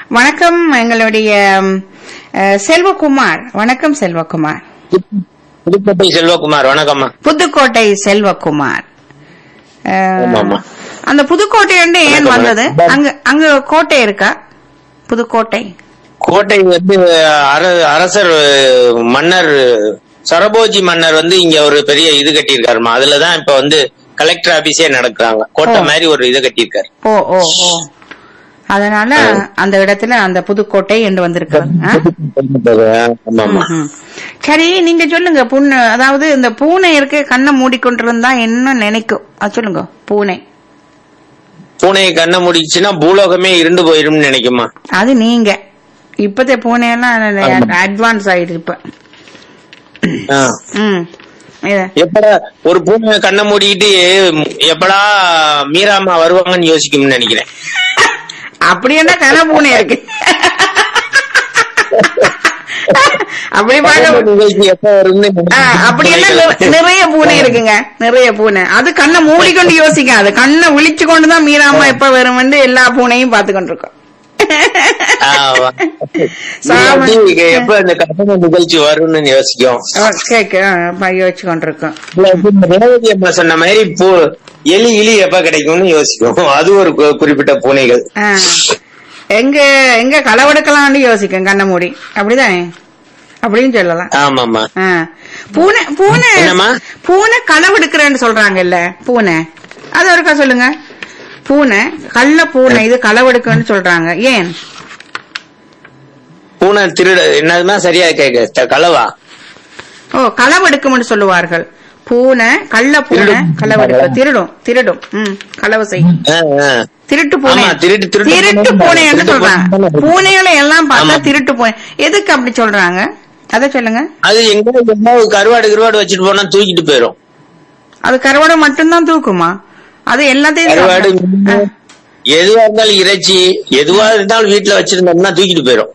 வணக்கம் எங்களுடைய ம், அஹ், செல்வகுமார் வணக்கம் செல்வகுமார் புதுக்கோட்டை செல்வகுமார் வணக்கம்மா புதுக்கோட்டை செல்வகுமார் அஹ், ஆமாம்மா. அந்த புதுக்கோட்டை வந்து ஏன் வணக்கம், வந்தது வணக்கம். அங்க அங்க கோட்டை இருக்கா புதுக்கோட்டை கோட்டை வந்து அர- அரசர் மன்னர் சரபோஜி மன்னர் வந்து இங்க ஒரு பெரிய இது கட்டியிருக்காருமா அதுலதான் இப்ப வந்து கலெக்டர் ஆபீஸே நடக்குறாங்க கோட்டை ஓ. மாதிரி ஒரு இது கட்டியிருக்காரு ஓ ஓ ஓ அதனால அந்த இடத்துல அந்த புதுக்கோட்டை என்று வந்திருக்கிறது ஆ? ஆமாமா ம்ஹும். சரி நீங்க சொல்லுங்க புண்ணு அதாவது இந்த பூனை இருக்கு கண்ணை மூடிக்கொண்டிருந்தா என்ன நினைக்கும் அது சொல்லுங்க பூனை பூனையை கண்ணை முடிச்சுன்னா பூலோகமே இருண்டு போயிரும்னு நினைக்குமா அது நீங்க இப்பத்த பூனையெல்லாம் அட்வான்ஸ் ஆயிடுது இப்ப ஆ. ம் இது. எப்படா ஒரு பூனை கண்ணை மூடிக்கிட்டு எப்படா மீராமா வருவாங்கன்னு யோசிக்கும்னு நினைக்கிறேன் அப்படி என்ன கன பூனை இருக்கு அப்படி பார்க்க நிகழ்ச்சி எப்ப வரும்னு ஆ, அப்படி எல்லாம் நிற- நிறைய பூனை இருக்குங்க நிறைய பூனை அது கண்ணை மூடிக்கொண்டு யோசிக்காது கண்ணை விழிச்சு கொண்டுதான் மீறாம எப்ப வரும்னு எல்லா பூனையும் பார்த்து கொண்டிருக்கோம் ஆமா. சாம- நீ வந்து எப்ப இந்த கட்டண நிகழ்ச்சி வரும்னு யோசிக்கும் கேக்கு யோசிச்சு கொண்டிருக்கோம் இல்ல, இப்ப இந்த ரேவதி அம்மா சொன்ன மாதிரி பூ எலி இலி எப்ப கிடைக்கும்னு யோசிக்கும் அது ஒரு கு- குறிப்பிட்ட பூனைகள் ஆ. எங்க எங்க களவெடுக்கலாம்னு யோசிக்கும் கண்ணை மூடி அப்படிதானே அப்படின்னு சொல்லலாம் ஆமாமா ஆ. பூனை பூனை என்னம்மா? பூனை களவெடுக்கிறேன்னு சொல்றாங்கல்ல பூனை அது ஒருக்கா சொல்லுங்க பூனை கள்ள பூனை இது களவெடுக்குன்னு சொல்றாங்க ஏன் பூனை திருட என்னதுமா சரியா கேக்க களவா ஓ களவெடுக்கும்னு சொல்லுவார்கள் பூனை கள்ள பூனை திருடும். களவெடுக்க திருடும் திருடும் ம் களவு செய்யும் ஆ, ஆ. திருட்டு பூனை ஆமா, திருட்டு- திருட்டு திருட்டு பூனை. பூனைன்னு திருட்டு சொல்றாங்க பூனை. பூனைகளை எல்லாம் பார்த்தா ஆமா. திருட்டு பூனை எதுக்கு அப்படி சொல்றாங்க அத சொல்லுங்க அது எங்க எங்காவது கருவாடு கருவாடு வச்சுட்டு போனா தூக்கிட்டு போயிரும் அது கருவாடை மட்டும்தான் தூக்குமா அது எல்லாத்தையும் கருவாடு சாப்பிடும். மீன், எதுவா இருந்தாலும் இறைச்சி எதுவா இருந்தாலும் வீட்டுல வச்சிருந்தோம்னா தூக்கிட்டு போயிரும்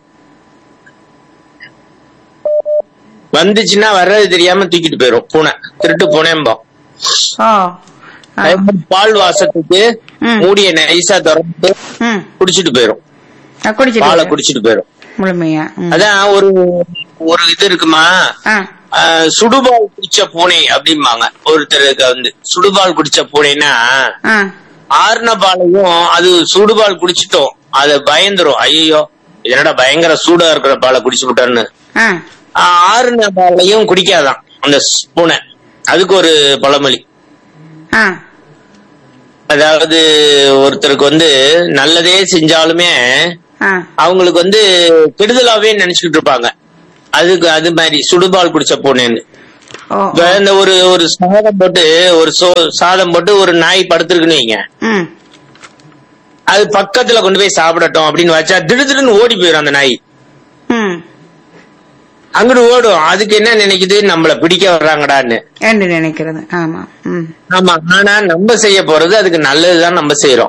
வந்துச்சுன்னா வர்றது தெரியாம தூக்கிட்டு போயிரும் பூனை திருட்டு பூனைம்போம் ஆ. ஆ. அதே மாதிரி பால் வாசத்துக்கு ம். மூடிய நைஸா திறந்து ம். குடிச்சிட்டு போயிரும் ஆ, குடிச்சிட்டு பாலை இரு. குடிச்சிட்டு போயிரும் முழுமையா ம். அதான் ஒரு ஒரு இது இருக்குமா ஆ. ஆஹ், சுடுபால் குடிச்ச பூனை அப்படிம்பாங்க ஒருத்தருக்கு வந்து சுடுபால் குடிச்ச பூனைனா ஆ. ஆறுன பாலையும் அது சுடுபால் குடிச்சிட்டோம் அது பயந்துரும் ஐயோ என்னடா பயங்கர சூடா இருக்கிற பாலை குடிச்சு விட்டான்னு ஆ. ஆஹ், ஆறுன பாலையும் குடிக்காதான் அந்த ஸ்- பூனை அதுக்கு ஒரு பழமொழி ஆ. அதாவது ஒருத்தருக்கு வந்து நல்லதே செஞ்சாலுமே ஆ. அவங்களுக்கு வந்து கெடுதலாவே நினைச்சுக்கிட்டு இருப்பாங்க அதுக்கு அது மாதிரி சுடுபால் குடிச்ச பூனைன்னு ஓ, இப்ப ஓ. இந்த ஒரு ஒரு சாதம் போட்டு ஒரு சோ சாதம் போட்டு ஒரு நாய் படுத்திருக்குன்னு வைங்க ம். அது பக்கத்துல கொண்டு போய் சாப்பிடட்டும் அப்படின்னு வச்சா திடுதிடுன்னு ஓடி போயிடும் அந்த நாய் ம். அங்கிட்டு ஓடும் அதுக்கு என்ன நினைக்குது நம்மள பிடிக்க வர்றாங்கடான்னு என்று நினைக்கிறது ஆமா ம். ஆமா ஆனா நம்ம செய்ய போறது அதுக்கு நல்லதுதான் நம்ம செய்யறோம்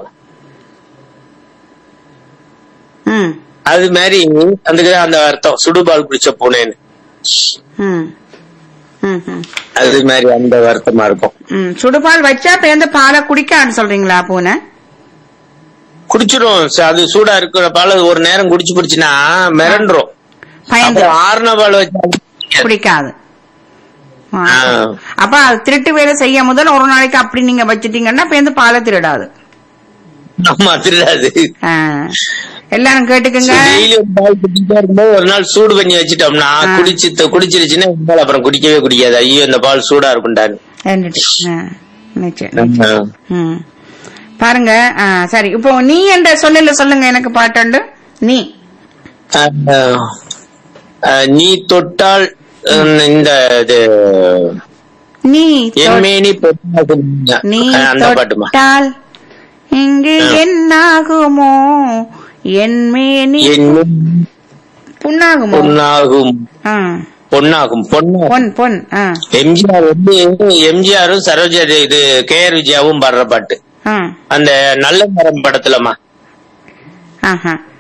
ம். அது மாதிரி அதுக்கு அந்த அர்த்தம் சுடுபால் குடிச்ச பூனைன்னு ம். ம். ம். அது மாதிரி அந்த வருத்தமா இருக்கும் ம். சுடுபால் வச்சா பேருந்து பாலை குடிக்கான்னு சொல்றீங்களா பூனை குடிச்சிரும் ச- அது சூடா இருக்கிற பால் ஒரு நேரம் குடிச்சு குடிச்சுன்னா மிரண்டுரும் பயந்து அப்புறம் ஆறுன பால் வச்சா குடிக்காது ஆ. ஆ. அப்ப அது திருட்டு வேலை செய்ய முதல் ஒரு நாளைக்கு அப்படி நீங்க வச்சிட்டீங்கன்னா பேருந்து பாலை திருடாது ஆமா திருடாது ஆ. எல்லாரும் கேட்டுக்குங்க டெய்லி ஒரு பால் குடிச்சிட்டே இருக்கும்போது ஒரு நாள் சூடு பண்ணி வச்சுட்டோம்னா ஆ. குடிச்சு குடிச்சிருச்சுன்னா இனிமேல் அப்புறம் குடிக்கவே குடிக்காது ஐயோ இந்த பால் சூடா இருக்கும்டான்னு ரெண்டு. ஆ. நிச்சயம் ம். பாருங்க ஆ, சரி இப்போ நீ என்ற சொல்லல சொல்லுங்க எனக்கு பாட்டுண்டு நீ ஆஹ், ஆஹ், நீ தொட்டால் ஹம், இந்த இது நீ தொ- என்மேனி பொன்னாகும். நீ ஆஹ், அந்த பாட்டுமா தொட்டால் இங்கு ஆ. என்னாகுமோ என்மேனி என் புண்ணாகுமோ பொன்னாகும் ஆ. பொன்னாகும் பொன்னாகும் பொன் பொன் ஆ. எம்ஜிஆர் வந்து எம்ஜிஆரும் சரோஜா இது கே ஆர் விஜயாவும் பாடுற பாட்டு ஆ. அந்த நல்ல மரம் படத்துலமா ஆஹா.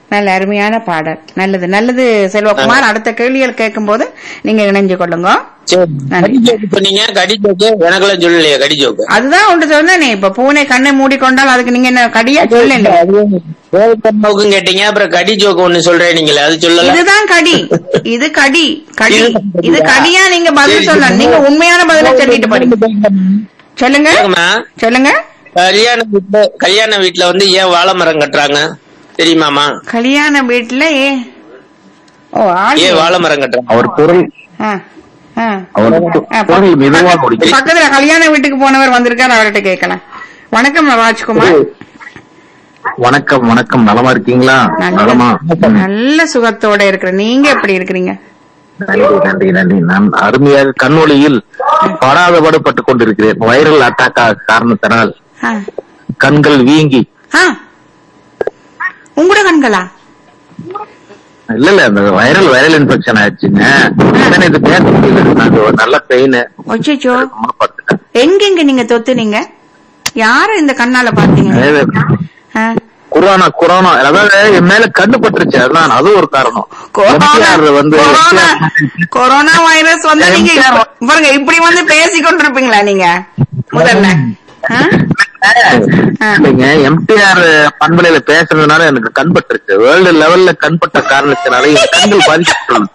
நல்ல அருமையான பாடல் நல்லது நல்லது செல்வகுமார் அடுத்த கேள்விகள் கேட்கும் போது நீங்க இணைஞ்சு கொள்ளுங்க சரி நன்றி. கடி ஜோக்கு சொன்னீங்க கடி ஜோக்கு எனக்கெல்லாம் சொல்லலையே கடி ஜோக்கு அதுதான் ஒன்று சொன்னேனே இப்ப பூனை கண்ணை மூடிக்கொண்டால் அதுக்கு நீங்க என்ன கடியா சொல்லல ஜோக்கும் கேட்டீங்க அப்புறம் கடி ஜோக்கு ஒண்ணு சொல்றேன் நீங்களே அது சொல்லல இதுதான் கடி இது கடி கடி இது கடியா நீங்க பதில் சொல்லலாம் நீங்க உண்மையான பதில சொல்லிட்டு போறீங்க சொல்லுங்க கேக்குமா? சொல்லுங்க கல்யாண வீட்டுல கல்யாண வீட்டுல வந்து ஏன் வாழை மரம் கட்டுறாங்க தெரியுமாமா கல்யாண வீட்டுல ஏ ஓ ஆள் ஏன் வாழை மரம் கட்டுறாங்க அவர் குரல் ஆ, ஆ. அவர் ஆ, குரல் மெதுவா முடிக்கும் பக்கத்துல கல்யாண வீட்டுக்கு போனவர் வந்திருக்காரு அவர்கிட்ட கேட்கலாம் வணக்கம் ராஜ்குமார் வணக்கம் வணக்கம் நலமா இருக்கீங்களா நலமா நல்ல நல்ல சுகத்தோட இருக்கிற நீங்க எப்படி இருக்கிறீங்க நன்றி நன்றி நன்றி நான் அருமையாக கண்ணொளியில் படாதபாடு பட்டுக் கொண்டிருக்கிறேன் வைரல் அட்டாக் காரணத்தினால் ஆ. கண்கள் வீங்கி ஆ. உங்களோட கண்களா இல்ல இல்ல அந்த வைரல் வைரல் இன்ஃபெக்ஷன் ஆயிடுச்சுங்க உடனே இது பேச முடியல நான் ஒரு நல்ல பெயின் ஒச்சோ படுத்துட்டேன் எங்கெங்க நீங்க தொத்துனீங்க யார இந்த கண்ணால பாத்தீங்க அதாவது ஆ. கொரோனா கொரோனா அதாவது என் மேல கண்ணு பட்டுருச்சு அதான் அது ஒரு காரணம் கொரோனா MTR வந்து கொரோனா கொரோனா வைரஸ் வந்து நீங்க இப்ப- பாருங்க இப்படி வந்து பேசி கொண்டிருப்பீங்களா நீங்க முதல்ல ஆ? ஆ. இல்லைங்க எம்டிஆர் பண்பலையில பேசுறதுனால எனக்கு கண் பட்டுருச்சு வேர்ல்டு லெவல்ல கண் பட்ட காரணத்தினால என் கண்கள் பாதிக்கப்பட்டுள்ளது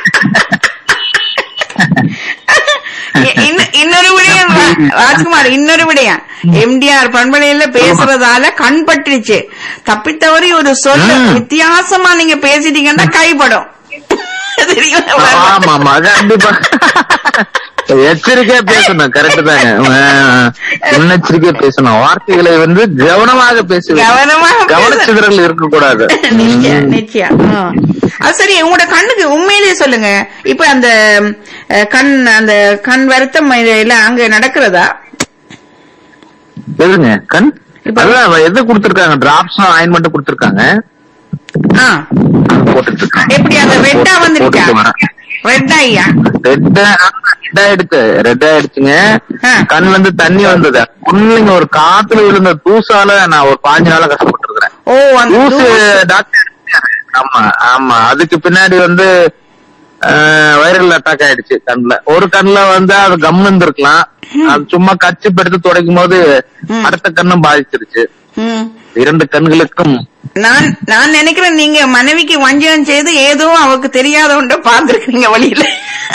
இ- இன்ன- இன்னொரு விடயம் ரா- ராஜ்குமார் இன்னொரு விடயம் எம்டிஆர் பண்பலையில பேசுறதால கண் பட்டுருச்சு தப்பித்தவறி ஒரு சொல் ம். வித்தியாசமா நீங்க பேசிட்டீங்கன்னா கைப்படும் தெரியுமா? ஆமா ஆமா அது கண்டிப்பா எச்சரிக்கையா பேசணும் கரெக்ட் தாங்க ஆஹ், முன்னெச்சரிக்கையா பேசணும் வார்த்தைகளை வந்து கவனமாக பேசுவேன் கவனமாக பேச- கவனச்சிதறல் இருக்கக்கூடாது நிச்சயம் நிச்சயம் ஆ. அது சரி உங்களோட கண்ணுக்கு உண்மையிலேயே சொல்லுங்க இப்ப அந்த அஹ், கண் அந்த கண் வருத்தம் எல்லாம் அங்க நடக்கிறதா எதுங்க கண் இப்ப- அதான் எது கொடுத்திருக்காங்க டிராப்ஸும் ஆயின்மெண்ட் கொடுத்திருக்காங்க ஆ அது போட்டுட்டு இருக்கேன் எப்படி அந்த ரெட்டா வந்துருச்சா போட்டுட்டு வரேன் ரெட்டா ஐயா ரெட் ரெட் ஆயிடுச்சு ரெட் ஆயிடுச்சுங்க ஆ. கண்ணுல இருந்து தண்ணி வந்தது ஒண்ணுங்க ஒரு காத்துல விழுந்த தூசால நான் ஒரு பாஞ்சு நாளா கஷ்டப்பட்டு இருக்கிறேன் ஓ அந்த தூசு தூசு. டாக்டர் எடுத்தாரு. ஆமா ஆமா அதுக்கு பின்னாடி வந்து வைரல் அட்டாக் ஆயிடுச்சு கண்ணுல ஒரு கண்ணுல வந்து அது கம்மு இருந்திருக்கலாம் அது சும்மா கச்சி எடுத்து துடைக்கும் போது ம். அடுத்த கண்ணும் பாதிச்சிருச்சு ம். இரண்டு கண்களுக்கும் நான் நான் நினைக்கிறேன் நீங்க மனைவிக்கு வஞ்சகம் செய்து ஏதோ அவருக்கு தெரியாத ஒன்றை பார்த்திருக்கீங்க வழியில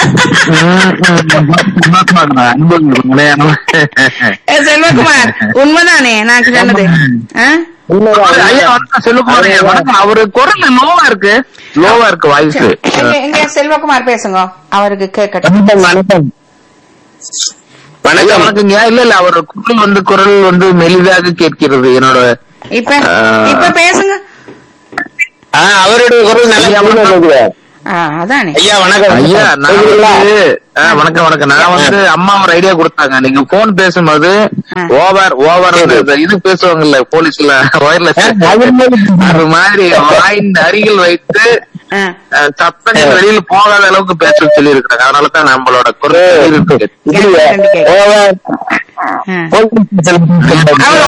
ஏ, செல்வகுமார் உண்மைதானே நான் சொன்னது ஆ? ஐயா, வணக்கம், செல்வகுமார் ஐயா, வணக்கம். அவரு குரல் லோவா இருக்கு லோவா இருக்கு வாய்ஸ் எங்க எங்க செல்வகுமார் பேசுங்க அவருக்கு கேட்கட்டும் வணக்கம் வணக்கம் வணக்கங்க இல்ல இல்ல அவர் குரல் வந்து குரல் வந்து மெலிதாக கேட்கிறது என்னோட இப்ப ஆ. இப்ப பேசுங்க ஆ, அவருடைய குரல் நல்லா ஐயா, தெளிவா வணக்கம். கேக்குது. ஆ, அதானே ஐயா வணக்கம் ஐயா நான் கேக்குதுங்களா? வந்து ஆ, வணக்கம் வணக்கம் நான் வந்து அம்மா ஒரு ஐடியா கொடுத்தாங்க நீங்க போன் பேசும்போது ஆ. ஓவர் ஓவர் இது பேசுவாங்கல்ல போலீஸ்ல ஒயர்லெஸ் அது மாதிரி வாயின் அருகில் வைத்து ஆ. அஹ், சத்தங்கள் வெளியில போகாத அளவுக்கு பேச சொல்லி இருக்கிறாங்க அதனால தான் நம்மளோட குரல் இருக்கு கேட்க வேண்டி கேட்க. ஓவர் ஆ. போலீஸ் ஸ்டேஷன் அவர்